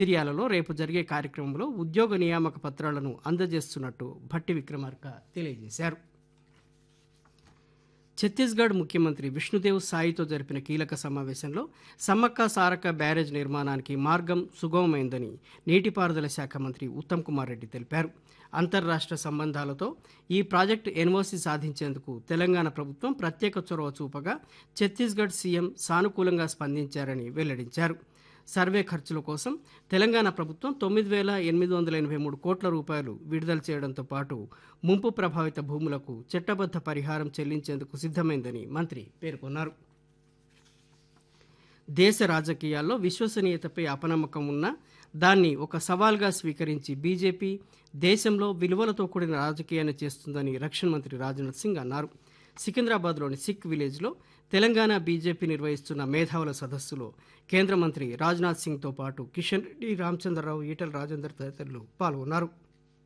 మిర్యాలలో రేపు జరిగే కార్యక్రమంలో ఉద్యోగ నియామక పత్రాలను అందజేస్తున్నట్టు భట్టి విక్రమార్క తెలియజేశారు ఛత్తీస్గఢ్ ముఖ్యమంత్రి విష్ణుదేవ్ సాయితో జరిపిన కీలక సమావేశంలో సమ్మక్క సారక్క బ్యారేజ్ నిర్మాణానికి మార్గం సుగమమైందని నీటిపారుదల శాఖ మంత్రి ఉత్తమ్ కుమార్ రెడ్డి తెలిపారు అంతర్రాష్ట్ర సంబంధాలతో ఈ ప్రాజెక్టు ఎన్ఓసి సాధించేందుకు తెలంగాణ ప్రభుత్వం ప్రత్యేక చొరవ చూపగా ఛత్తీస్గఢ్ సీఎం సానుకూలంగా స్పందించారని వెల్లడించారు సర్వే ఖర్చుల కోసం తెలంగాణ ప్రభుత్వం తొమ్మిది వేల ఎనిమిది వందల ఎనభై మూడు కోట్ల రూపాయలు విడుదల చేయడంతో పాటు ముంపు ప్రభావిత భూములకు చట్టబద్ధ పరిహారం చెల్లించేందుకు సిద్ధమైందని మంత్రి పేర్కొన్నారు దేశ రాజకీయాల్లో విశ్వసనీయతపై అపనమ్మకం ఉన్నా దాన్ని ఒక సవాల్గా స్వీకరించి బీజేపీ దేశంలో విలువలతో కూడిన రాజకీయాన్ని చేస్తుందని రక్షణ మంత్రి రాజ్నాథ్ సింగ్ అన్నారు సికింద్రాబాద్లోని సిక్ విలేజ్లో తెలంగాణ బీజేపీ నిర్వహిస్తున్న మేధావుల సదస్సులో కేంద్ర మంత్రి రాజ్నాథ్ సింగ్తో పాటు కిషన్ రెడ్డి రామచంద్రరావు ఈటల రాజేందర్ తదితరులు పాల్గొన్నారు